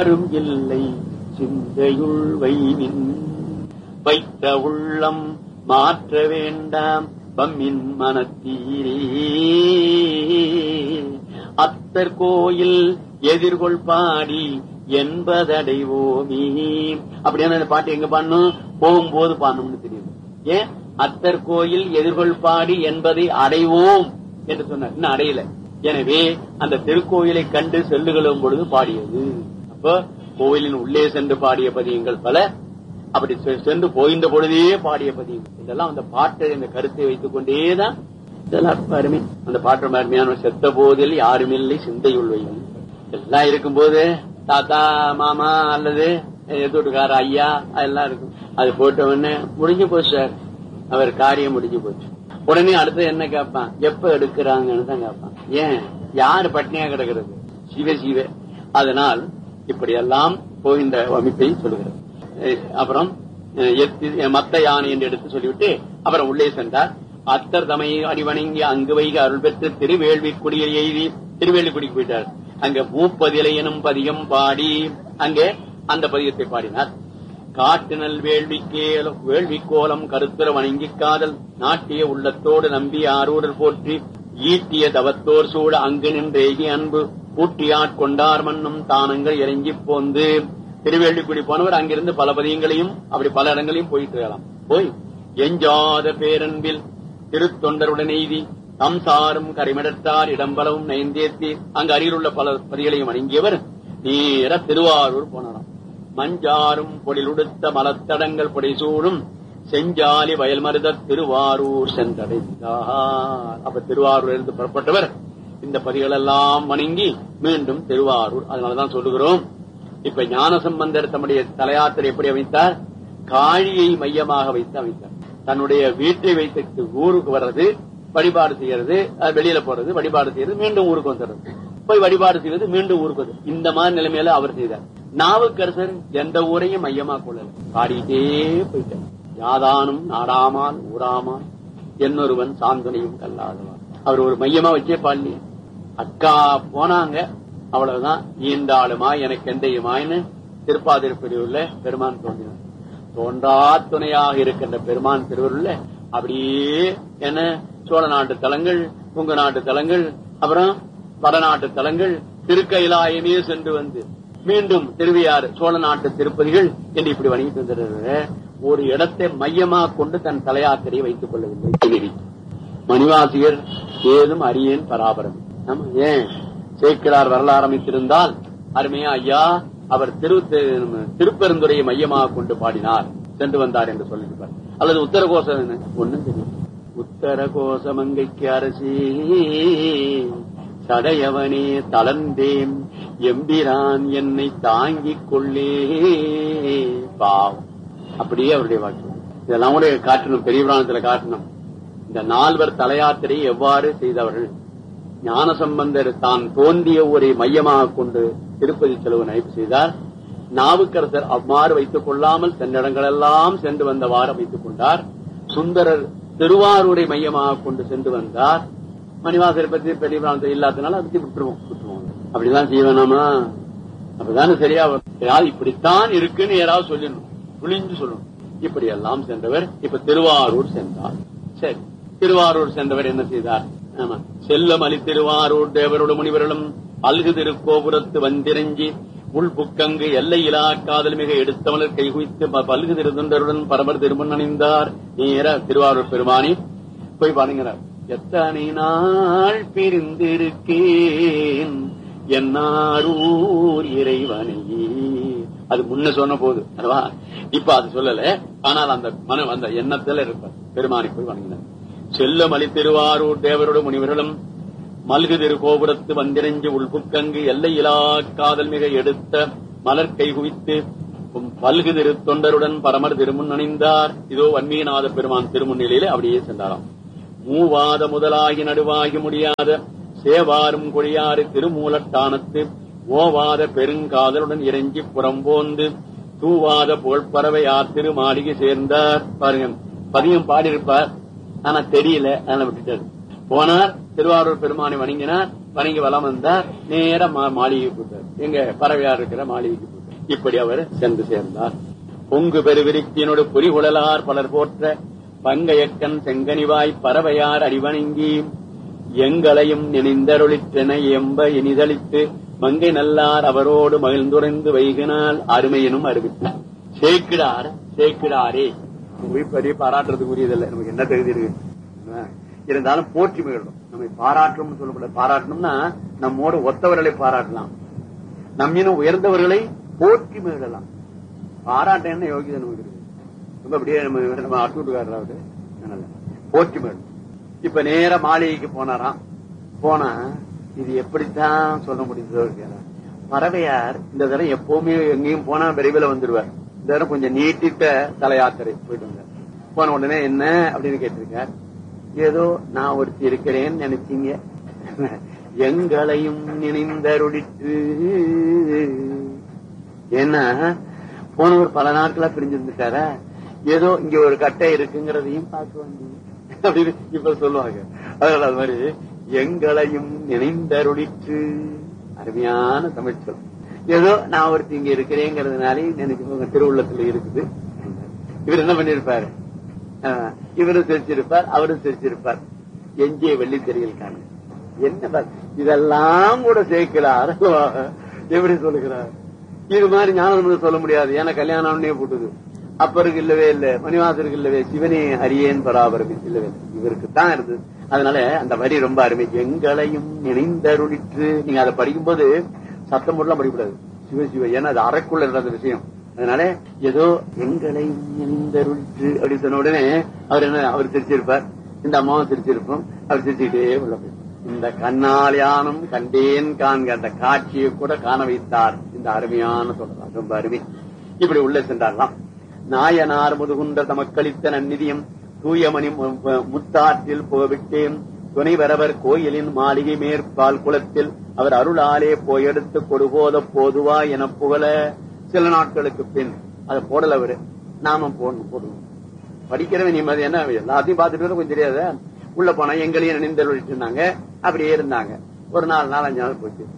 யாரும் இல்லை சிந்தையுள் வைமின் வைத்த உள்ளம் மாற்ற வேண்டாம் பம்மின் மனத்தீரே அத்தர் கோயில் எதிர்கொள் பாடி என்பதடைவோமே அப்படியான இந்த பாட்டு எங்க பாடணும் போகும்போது பாடணும்னு தெரியும் ஏன் அத்தர் கோயில் எதிர்கொள் பாடி என்பதை அடைவோம் என்று சொன்னார் இன்னும் அடையல எனவே அந்த திருக்கோயிலை கண்டு செல்லுகளும் பொழுது பாடியது அப்போ கோயிலின் உள்ளே சென்று பாடிய பதியங்கள் பல அப்படி செ- சென்று போகின்ற பொழுதே பாடிய பதியங்கள் இதெல்லாம் அந்த பாட்டை இந்த கருத்தை வைத்துக் கொண்டேதான் இதெல்லாம் ரொம்ப அருமை அந்த பாட்டு ரொம்ப அருமையான செத்த போதில் யாருமில்லை சிந்தையுள் வையும் எல்லாம் இருக்கும்போது தாத்தா மாமா அல்லது எதிர்கார ஐயா அதெல்லாம் இருக்கும் அது போட்ட உடனே முடிஞ்சு போச்சு சார் அவர் காரியம் முடிஞ்சு போச்சு உடனே அடுத்து என்ன கேட்பான் எப்ப எடுக்கிறாங்கன்னு தான் கேட்பான் ஏன் யாரு பட்னியா கிடக்கிறது சிவ சிவ அதனால் இப்படியெல்லாம் போகின்ற அமைப்பை சொல்லுகிறது அஹ் அப்புறம் அஹ் எத்தி- மத்த யானை என்று எடுத்து சொல்லிவிட்டு அப்புறம் உள்ளே சென்றார் அத்தர் தமை அடிவணங்கி அங்கு வைக அருள் பெற்று திருவேள்வி குடியில் எய்தி திருவேள்விக்குடிக்கு போயிட்டார் அங்க மூப்பதிலை எனும் பதியம் பாடி அங்கே அந்த பதியத்தை பாடினார் காட்டுநல் வேள்விக்கேல வேள்வி கோலம் கருத்துர வணங்கி காதல் நாட்டிய உள்ளத்தோடு நம்பி ஆரூரர் போற்றி ஈட்டிய தவத்தோர் சூழ அங்கு நின்றேகி அன்பு கூட்டியாட்கொண்டார் மன்னும் தானங்கள் இறங்கி போந்து திருவேள்விக்குடி போனவர் அங்கிருந்து பல பதியங்களையும் அப்படி பல இடங்களையும் போயிட்டு இருக்கலாம் போய் எஞ்சாத பேரன்பில் திருத்தொண்டருடன் எய்தி தம் சாரும் கரிமிடத்தார் இடம்பலவும் நயந்தேத்தி அங்கு அருகிலுள்ள பல பதிகளையும் வணங்கியவர் நேர திருவாரூர் போனாராம் மஞ்சாரும் பொழிலுடுத்த மலத்தடங்கள் பொடிசூடும் செஞ்சாலி வயல் மருத திருவாரூர் சென்றடைந்தார் அப்ப திருவாரூர் இருந்து புறப்பட்டவர் இந்த பதிகளெல்லாம் வணங்கி மீண்டும் திருவாரூர் அதனாலதான் சொல்லுகிறோம் இப்ப ஞானசம்பந்தர் தம்முடைய தலையாத்திரை எப்படி அமைத்தார் காழியை மையமாக வைத்து அமைத்தார் தன்னுடைய வீட்டை வைத்து ஊருக்கு வர்றது வழிபாடு செய்யறது அஹ் வெளியில போறது வழிபாடு செய்யறது மீண்டும் ஊருக்கு வந்துடுறது போய் வழிபாடு செய்வது மீண்டும் ஊருக்கு வந்து இந்த மாதிரி நிலைமையில அவர் செய்தார் நாவுக்கரசர் எந்த ஊரையும் மையமா கொள்ளல பாடிட்டே போயிட்டார் யாதானும் நாடாமான் ஊராமான் என்னொருவன் சாந்தனையும் கல்லாதவன் அவர் ஒரு மையமா வச்சே பாடலி அக்கா போனாங்க அவ்வளவுதான் ஈந்தாளுமா எனக்கு எந்தையுமாயின்னு திருப்பாதிருப்பதிவுள்ள பெருமான் தோன்றினார் தோன்றா துணையாக இருக்கின்ற பெருமான் திருவருள்ல அப்படியே என்ன சோழ நாட்டு தலங்கள் உங்க நாட்டு தலங்கள் அப்புறம் வடநாட்டு தலங்கள் திருக்கைலாயமே சென்று வந்து மீண்டும் திருவையாறு சோழ நாட்டு திருப்பதிகள் என்று இப்படி வணங்கிட்டு வந்துடுற ஒரு இடத்தை மையமாக கொண்டு தன் தலையாத்திரையை வைத்துக் கொள்ளவில்லை திருநெறி. மணிவாசியர் ஏதும் அரியேன் பராபரம் ஆமா, ஏன் சேக்கிடார் வரலாறு அமைத்திருந்தால் அருமையா ஐயா அவர் திரு திரு- திருப்பெருந்துறையை மையமாக கொண்டு பாடினார் சென்று வந்தார் என்று சொல்லியிருப்பார் அல்லது உத்தரகோசம் என்ன? ஒண்ணும் தெரியும் உத்தரகோசமங்கைக்கு அரசி சடையவனே தளர்ந்தேன் எம்பிரான் என்னை தாங்கிக் கொள்ளே பாவம் அப்படியே அவருடைய வாக்கு இதெல்லாம் கூட காட்டணும் பெரிய புராணத்துல காட்டணும் இந்த நால்வர் தலையாத்திரை எவ்வாறு செய்தவர்கள் ஞானசம்பந்தர் தான் தோன்றிய ஊரை மையமாக கொண்டு திருப்பதி செலவு நைப்பு செய்தார் நாவுக்கரசர் அவ்வாறு வைத்துக் கொள்ளாமல் சென்னிடங்களெல்லாம் சென்று வந்தவாறு வைத்துக் கொண்டார் சுந்தரர் திருவாரூரை மையமாக கொண்டு சென்று வந்தார் மணிவாசரை பத்தி பெரிய பிராந்தம் இல்லாதனால அதை விட்டுருவோம் விட்டுருவோம் அப்படிதான் செய்வேனாமா அப்படிதானே சரியா வரும். யாராவது இப்படித்தான் இருக்குன்னு யாராவது சொல்லணும் புளிஞ்சு சொல்லணும் இப்படி எல்லாம் சென்றவர் இப்ப திருவாரூர் சென்றார் சரி திருவாரூர் சென்றவர் என்ன செய்தார் ஆமா செல்லம் அலி திருவாரூர் தேவரோடு முனிவர்களும் அல்கு திருக்கோபுரத்து வந்திரஞ்சி உள்புக்கங்கு எல்லையிலா காதல் மிக எடுத்தவளர் கைகுவித்து ப- பல்கு திருத்தொண்டருடன் பரமர் திருமண் அணிந்தார் நேர திருவாரூர் பெருமானி போய் பாருங்கிறார் எத்தனை நாள் பிரிந்திருக்கேன் என்னாரூர் இறைவனையே அது முன்ன சொன்ன போது அல்லவா இப்ப அது சொல்லல ஆனால் அந்த மன அந்த எண்ணத்துல இருப்பார் பெருமானை போய் வணங்கினார் செல்லம் அலி திருவாரூர் தேவரோட முனிவர்களும் மல்கு திரு கோபுரத்து வந்திரஞ்சு உள்புக்கங்கு எல்லையிலா காதல் மிக எடுத்த மலர் கை குவித்து உம் பல்கு திரு தொண்டருடன் பரமர் திருமுன் அணிந்தார் இதோ வன்மீகநாத பெருமான் திருமுன்னிலையிலே அப்படியே சென்றாராம் மூவாத முதலாகி நடுவாகி முடியாத சேவாரும் கொடியாறு திருமூலட்டானத்து ஓவாத பெருங்காதலுடன் இறங்கி புறம்போந்து தூவாத புகழ்பறவை ஆத்திரு மாளிகை சேர்ந்தார் பாருங்க பதியம் பாடியிருப்பார் ஆனா தெரியல அதனால விட்டுட்டாரு போனார் திருவாரூர் பெருமானை வணங்கினார் வணங்கி வலம் வந்தார் நேர மாளிகை போட்டார் எங்க பறவையார் இருக்கிற மாளிகைக்கு போட்டார் இப்படி அவர் சென்று சேர்ந்தார் பொங்கு பெருவிருத்தியனோடு பொறிகுழலார் பலர் போற்ற பங்கையக்கன் செங்கனிவாய் பறவையார் அடிவணங்கி எங்களையும் நினைந்தருளிற்றென எம்ப இனிதளித்து மங்கை நல்லார் அவரோடு மகிழ்ந்துரைந்து வைகினால் அருமையினும் அறிவித்தார் சேக்கிடார் சேக்கிடாரே பெரிய பாராட்டுறதுக்குரியதில்லை நமக்கு என்ன தகுதி இருக்கு இருந்தாலும் போற்றி மகிழணும் நம்மை பாராட்டணும்னு சொல்லக்கூடாது பாராட்டணும்னா நம்மோடு ஒத்தவர்களை பாராட்டலாம் நம்மினும் உயர்ந்தவர்களை போற்றி மகிழலாம் பாராட்ட என்ன யோகிதை நமக்கு இருக்கு ரொம்ப அப்படியே நம்ம நம்ம அட்டுக்காரர் அவரு போற்றி மகிழணும் இப்ப நேர மாளிகைக்கு போனாராம் போனா இது எப்படித்தான் சொல்ல முடியுது பறவையார் இந்த தடவை எப்பவுமே எங்கேயும் போனா விரைவில் வந்துருவார் இந்த தடவை கொஞ்சம் நீட்டித்த தல யாத்திரை போயிட்டு வந்தார் போன உடனே என்ன அப்படின்னு கேட்டிருக்கார் ஏதோ நான் ஒருத்தி இருக்கிறேன்னு நினைச்சீங்க எங்களையும் நினைந்தருளிட்டு ஏன்னா போனவர் பல நாட்களா பிரிஞ்சிருந்துட்டார ஏதோ இங்க ஒரு கட்டை இருக்குங்கிறதையும் பார்க்க வந்தீங்க அப்படின்னு இப்ப சொல்லுவாங்க அதனால அது மாதிரி எங்களையும் நினைந்தருளிட்டு அருமையான தமிழ் சொல் ஏதோ நான் ஒருத்தி இங்க இருக்கிறேங்கிறதுனாலே நினைச்சு திருவுள்ளத்துல இருக்குது இவர் என்ன பண்ணிருப்பாரு இவரும் சிரிச்சிருப்பார் அவரும் சிரிச்சிருப்பார் எஞ்சிய வெள்ளி தெரியல் காண என்ன இதெல்லாம் கூட சேர்க்கிறார் எப்படி சொல்லுகிறார் இது மாதிரி ஞானம் சொல்ல முடியாது ஏன்னா கல்யாணம்னே போட்டுது அப்பருக்கு இல்லவே இல்ல மணிவாசருக்கு இல்லவே சிவனே அரியேன் பராபரமி இல்லவே இவருக்கு தான் இருந்தது அதனால அந்த வரி ரொம்ப அருமை எங்களையும் நினைந்தருளிற்று நீங்க அதை படிக்கும்போது சத்தம் போட்டுலாம் படிக்கூடாது சிவ சிவ ஏன்னா அது அறைக்குள்ள இருந்த விஷயம் அதனால ஏதோ எங்களையும் நினைந்தருளிற்று அப்படின்னு சொன்ன உடனே அவர் என்ன அவர் சிரிச்சிருப்பார் இந்த அம்மாவும் சிரிச்சிருப்போம் அவர் சிரிச்சுக்கிட்டே உள்ள இந்த கண்ணால் யானம் கண்டேன் காண்க அந்த காட்சியை கூட காண வைத்தார் இந்த அருமையான சொல்லலாம் ரொம்ப அருமை இப்படி உள்ள சென்றாரலாம் நாயனார் முதுகுன்ற தமக்களித்த நன்னிதியம் தூயமணி முத்தாற்றில் புகவிட்டேன் துணைவரவர் கோயிலின் மாளிகை மேற்பால் குளத்தில் அவர் அருளாலே போயெடுத்து கொடுபோத போதுவா என புகழ சில நாட்களுக்கு பின் அதை போடல அவரு நாம போடணும் போடுவோம் படிக்கிறவன் நிம்மதி என்ன எல்லாத்தையும் பார்த்துட்டு கொஞ்சம் தெரியாத உள்ள போனா எங்களையும் நினைந்து இருந்தாங்க அப்படியே இருந்தாங்க ஒரு நாலு நாள் அஞ்சு நாள் போச்சு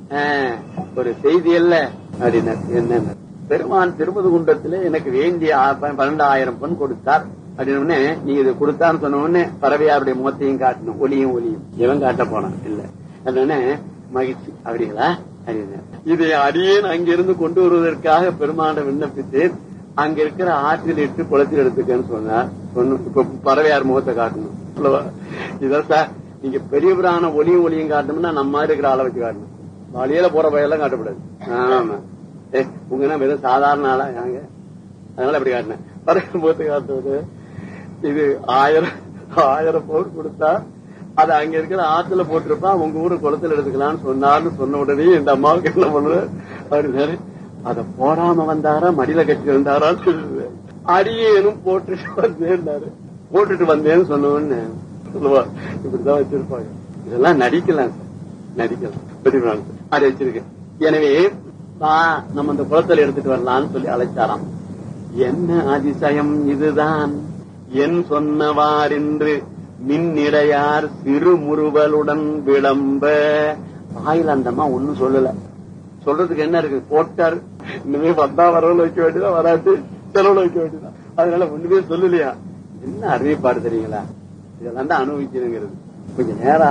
ஒரு செய்தி அல்ல அப்படின்னு என்ன பெருமான் திருமது குண்டத்துல எனக்கு வேண்டிய பன்னெண்டாயிரம் பொன் கொடுத்தார் அப்படின்னு நீங்க இது கொடுத்தான்னு சொன்ன உடனே பறவையாருடைய முகத்தையும் காட்டணும் ஒளியும் ஒளியும் இவன் காட்ட போனான் இல்ல அதனால மகிழ்ச்சி அப்படிங்களா இதை அடியேன் அங்கிருந்து கொண்டு வருவதற்காக பெருமான விண்ணப்பித்து அங்க இருக்கிற ஆற்றில் இட்டு குளத்தில் எடுத்துக்கன்னு சொன்னார் இப்ப பறவையார் முகத்தை காட்டணும் இதான் சார் நீங்க பெரிய பிரான ஒளியும் ஒளியும் காட்டணும்னா நம்ம இருக்கிற ஆளை வச்சு காட்டணும் வழியில போற பையெல்லாம் காட்டக்கூடாது ஆமா உங்க வெறும் சாதாரண ஆளா நாங்க அதனால அப்படி காட்டினேன் பறவை முகத்தை காட்டுவது இது ஆயிரம் ஆயிரம் பவுன் கொடுத்தா அது அங்க இருக்கிற ஆத்துல போட்டிருப்பான் உங்க ஊரு குளத்துல எடுத்துக்கலாம்னு சொன்னார்னு சொன்ன உடனே இந்த அம்மாவுக்கு என்ன பண்ணுது அவரு அத போடாம வந்தாரா மடியில கட்டி வந்தாரான்னு சொல்லுது அடியேனும் போட்டுட்டு வந்தேன்னாரு போட்டுட்டு வந்தேன்னு சொன்னோன்னு சொல்லுவா இப்படிதான் வச்சிருப்பாங்க இதெல்லாம் நடிக்கலாம் நடிக்கலாம் அதை வச்சிருக்கேன் எனவே வா நம்ம அந்த குளத்துல எடுத்துட்டு வரலாம்னு சொல்லி அழைச்சாராம் என்ன அதிசயம் இதுதான் என் சொன்னவாரென்று மின்னிடையார் சிறுமுறுவலுடன் விளம்ப வாயில் அந்தம்மா ஒன்னும் சொல்லல சொல்றதுக்கு என்ன இருக்கு போட்டார் இனிமே வந்தா வரவுல வைக்க வேண்டியதா வராது செலவுல வைக்க வேண்டியதா அதனால ஒண்ணுமே சொல்லலையா என்ன அறிவிப்பாடு தெரியுங்களா இதெல்லாம் தான் அனுபவிக்கணுங்கிறது கொஞ்சம் நேரம்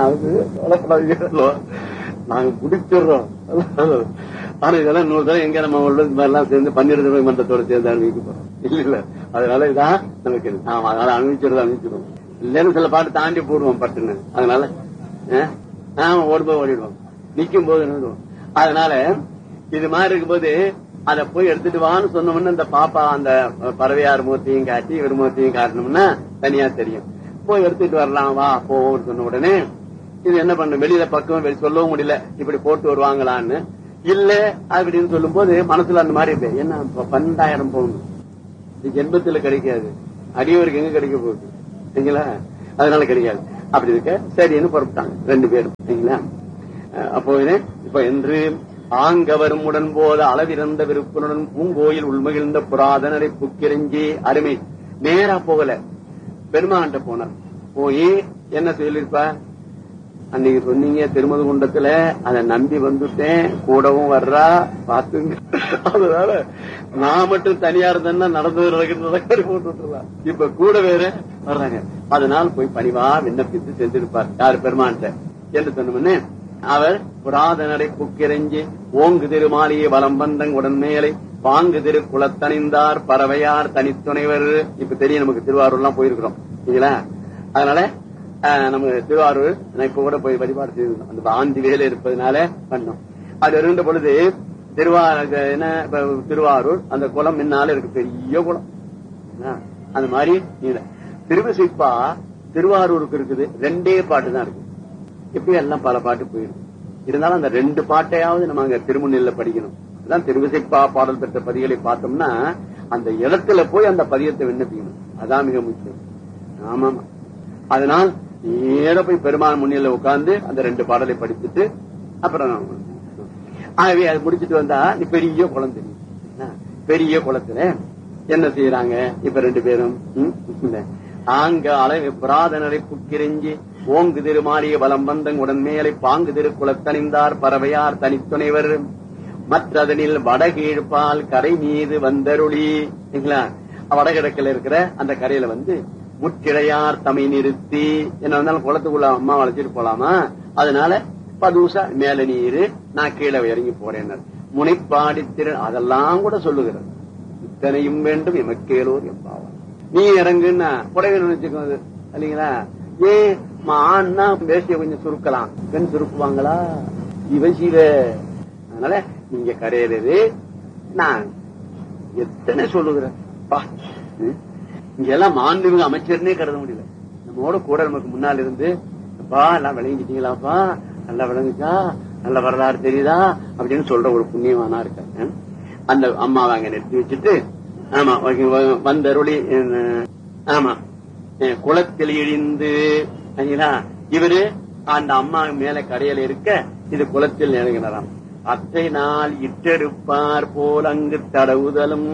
ஆகுது நாங்க முடிச்சிடுறோம் ஆனா இதெல்லாம் நூறு தடவை எங்க நம்ம உள்ள எல்லாம் சேர்ந்து பன்னிரண்டு மன்றத்தோட சேர்ந்து அனுபவிக்க போறோம் இல்ல இல்ல அதனால இதான் நமக்கு ஆமா அதனால அனுபவிச்சிருந்தோம் அனுபவிச்சிருவோம் இல்லைன்னு சில பாட்டு தாண்டி போடுவோம் பட்டுன்னு அதனால ஆமா ஓடும்போது ஓடிடுவோம் நிக்கும் போது நின்றுடுவோம் அதனால இது மாதிரி இருக்கும்போது அத போய் எடுத்துட்டு வான்னு சொன்னோம்னா இந்த பாப்பா அந்த பறவையார் மூர்த்தியும் காட்டி இவர் மூர்த்தியும் காட்டணும்னா தனியா தெரியும் போய் எடுத்துட்டு வரலாம் வா போவோம்னு சொன்ன உடனே இது என்ன பண்ண வெளியில பக்கம் வெளி சொல்லவும் முடியல இப்படி போட்டு வருவாங்களான்னு இல்ல அப்படின்னு சொல்லும் போது மனசுல அந்த மாதிரி இருக்கு என்ன பன்னெண்டாயிரம் போகணும் இது ஜென்மத்துல கிடைக்காது அடியவருக்கு எங்க கிடைக்க போகுது சரிங்களா அதனால கிடைக்காது அப்படி இருக்க சரின்னு புறப்பட்டாங்க ரெண்டு பேரும் சரிங்களா அப்போ இப்ப என்று ஆங்கவரும் உடன் போத அளவிறந்த விருப்பனுடன் பூங்கோயில் உள்மகிழ்ந்த புராதனரை புக்கிரஞ்சி அருமை நேரா போகல பெருமாண்ட போனார் போய் என்ன சொல்லிருப்பா அன்னைக்கு சொன்னீங்க திருமது குண்டத்துல அதை நம்பி வந்துட்டேன் கூடவும் வர்றா பாத்துங்க அதனால நான் மட்டும் தனியா இருந்தேன்னா நடந்தது நடக்கிறது போட்டு விட்டுருலாம் இப்ப கூட வேற வர்றாங்க அதனால போய் பணிவா விண்ணப்பித்து செஞ்சிருப்பார் யாரு பெருமான்ட்ட என்று சொன்னோம்னே அவர் புராதனரை புக்கிரஞ்சி ஓங்கு திருமாலிய வலம் வந்தங் உடன் மேலை பாங்கு திரு குலத்தணிந்தார் பறவையார் தனித்துணைவர் இப்ப தெரியும் நமக்கு திருவாரூர் எல்லாம் போயிருக்கிறோம் சரிங்களா அதனால ஆஹ், நம்ம திருவாரூர் நான் இப்ப கூட போய் வழிபாடு செய்திருந்தோம் அந்த ஆந்தி வேலை இருப்பதனால பண்ணோம் அது இருந்த பொழுது திருவாரூர் என்ன இப்ப திருவாரூர் அந்த குளம் முன்னால இருக்கு பெரிய குளம் என்ன? அந்த மாதிரி நீல திருவிசைப்பா திருவாரூருக்கு இருக்குது ரெண்டே பாட்டு தான் இருக்கு இப்பயும் எல்லாம் பல பாட்டு போயிடும் இருந்தாலும் அந்த ரெண்டு பாட்டையாவது நம்ம அங்க திருமுன்னில படிக்கணும் அதான் திருவிசைப்பா பாடல் பெற்ற பதிகளை பார்த்தோம்னா அந்த இடத்துல போய் அந்த பதியத்தை விண்ணப்பிக்கணும் அதான் மிக முக்கியம் ஆமாமா அதனால் நேர போய் பெருமாள் முன்னில உட்கார்ந்து அந்த ரெண்டு பாடலை படிச்சுட்டு அப்புறம் நம்ம- ஆகவே அது முடிச்சிட்டு வந்தா நீ பெரிய குளம் தெரியும் என்ன? பெரிய குளத்துல என்ன செய்யறாங்க இப்ப ரெண்டு பேரும் ம்? இல்ல. ஆங்க அளவு புராதனரை புக்கிரஞ்சி ஓங்கு திருமாலிய வலம் வந்தங் உடன் மேலை பாங்கு திருக்குளத்தணிந்தார் பறவையார் தனித்துணைவர் மற்றதனில் வடகீழ்பால் கரை மீது வந்தருளி சரிங்களா? வடகிழக்குல இருக்கிற அந்த கரையில வந்து முற்றிடையார் தமை நிறுத்தி என்ன வந்தாலும் குளத்துக்குள்ள அம்மா வளைச்சிட்டு போலாமா அதனால பதுசா மேல நீரு நான் கீழே இறங்கி போறேன் முனைப்பாடி திரு அதெல்லாம் கூட சொல்லுகிறது இத்தனையும் வேண்டும் எமக்கேலோர் எம்பாவா நீ இறங்குன்னா புடவை நினைச்சுக்கோ அது. இல்லைங்களா ஏ மான்னா வேஷ்டிய கொஞ்சம் சுருக்கலாம் பெண் சுருக்குவாங்களா இவ சிவ அதனால நீங்க கரையிறது நான் எத்தனை சொல்லுகிறேன் பா ம். இங்க எல்லாம் மாண்புமிகு அமைச்சர்னே கருத முடியல நம்மோட கூட நமக்கு முன்னால் இருந்து அப்பா எல்லாம் விளங்கிட்டீங்களாப்பா நல்லா விளங்குச்சா நல்ல வரலாறு தெரியுதா அப்படின்னு சொல்ற ஒரு புண்ணியமானா இருக்காங்க அந்த அம்மாவை அங்க நிறுத்தி வச்சுட்டு ஆமா வ- வ- வந்தருளி அஹ், ஆமா அஹ், குளத்தில் இழிந்து சரிங்களா? இவரு அந்த அம்மா மேல கரையில இருக்க இது குளத்தில் இறங்கினாராம் அத்தை நாள் இட்டெடுப்பார் போல் அங்கு தடவுதலும்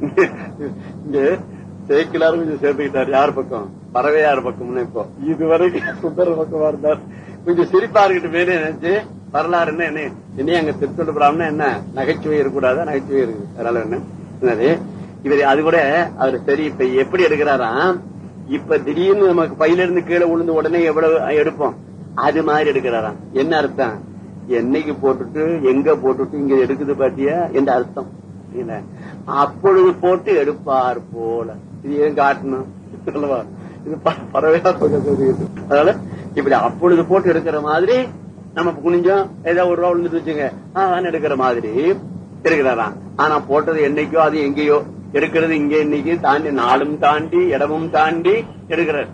இங்க சேக்கிலாரும் கொஞ்சம் சேர்த்துக்கிட்டார் யார் பக்கம் பறவையார் பக்கம்னு இப்போ இதுவரைக்கும் சுந்தர பக்கமா இருந்தார் கொஞ்சம் சிரிப்பா இருக்கட்டும் மேலே நினைச்சு வரலாறுன்னா என்ன என்ன அங்க திருத்தொண்டு என்ன நகைச்சுவை இருக்கக்கூடாதா நகைச்சுவை இருக்கு அதனால என்ன என்னது இவர் அது கூட அவர் சரி இப்ப எப்படி எடுக்கிறாராம் இப்ப திடீர்னு நமக்கு பையில இருந்து கீழே விழுந்து உடனே எவ்வளவு எடுப்போம் அது மாதிரி எடுக்கிறாராம் என்ன அர்த்தம் என்னைக்கு போட்டுட்டு எங்க போட்டுட்டு இங்க எடுக்குது பாத்தியா என்ற அர்த்தம் இல்ல அப்பொழுது போட்டு எடுப்பார் போல இது ஏன் காட்டணும் அல்லவா? இது ப- பறவையா பக்கத்துல இருக்குது. அதனால இப்படி அப்பொழுது போட்டு எடுக்கிற மாதிரி நம்ம குனிஞ்சோம் ஏதோ ஒரு ரூபா விழுந்துட்டு வச்சுங்க ஆஹ் எடுக்கிற மாதிரி இருக்கிறாராம் ஆனா போட்டது என்னைக்கோ அது எங்கேயோ எடுக்கிறது இங்க இன்னைக்கு தாண்டி நாளும் தாண்டி இடமும் தாண்டி எடுக்கிறார்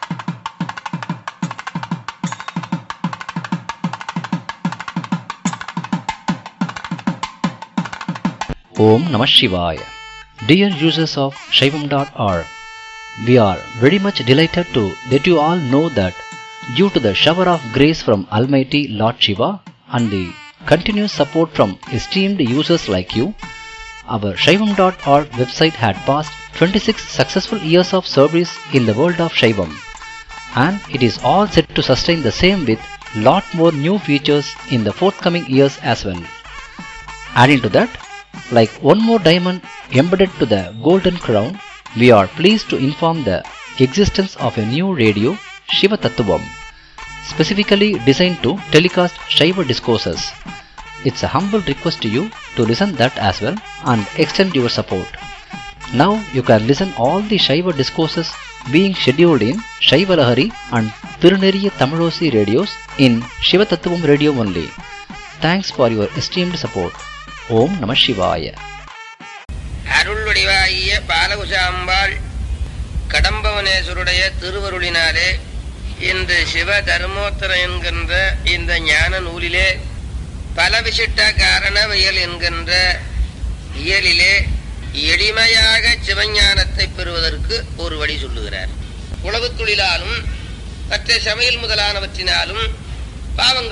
Om Namah Shivaya. Dear users of Shaivam.org, we are very much delighted to that you all know that due to the shower of grace from Almighty Lord Shiva and the continuous support from esteemed users like you, our Shaivam.org website had passed 26 successful years of service in the world of Shaivam and it is all set to sustain the same with lot more new features in the forthcoming years as well. Adding to that, like one more diamond embedded to the golden crown, we are pleased to inform the existence of a new radio, Shiva Tattvam, specifically designed to telecast Shiva discourses. It's a humble request to you to listen that as well and extend your support. Now you can listen all the Shiva discourses being scheduled in Shiva Lahari and Tiruneriya Tamilosi radios in Shiva Tattvam radio only. Thanks for your esteemed support. ஓம் நம சிவாய அருள் வடிவாகிய பாலகுசாம்பாள் கடம்பவனேஸ்வருடைய திருவருளினாலே இன்று சிவ தர்மோத்தரம் என்கின்ற இந்த ஞான நூலிலே பல விசிட்ட காரணவியல் என்கின்ற இயலிலே எளிமையாக சிவஞானத்தை பெறுவதற்கு ஒரு வழி சொல்லுகிறார் உழவுத் தொழிலாலும் மற்ற சமையல் முதலானவற்றினாலும் பாவங்கள்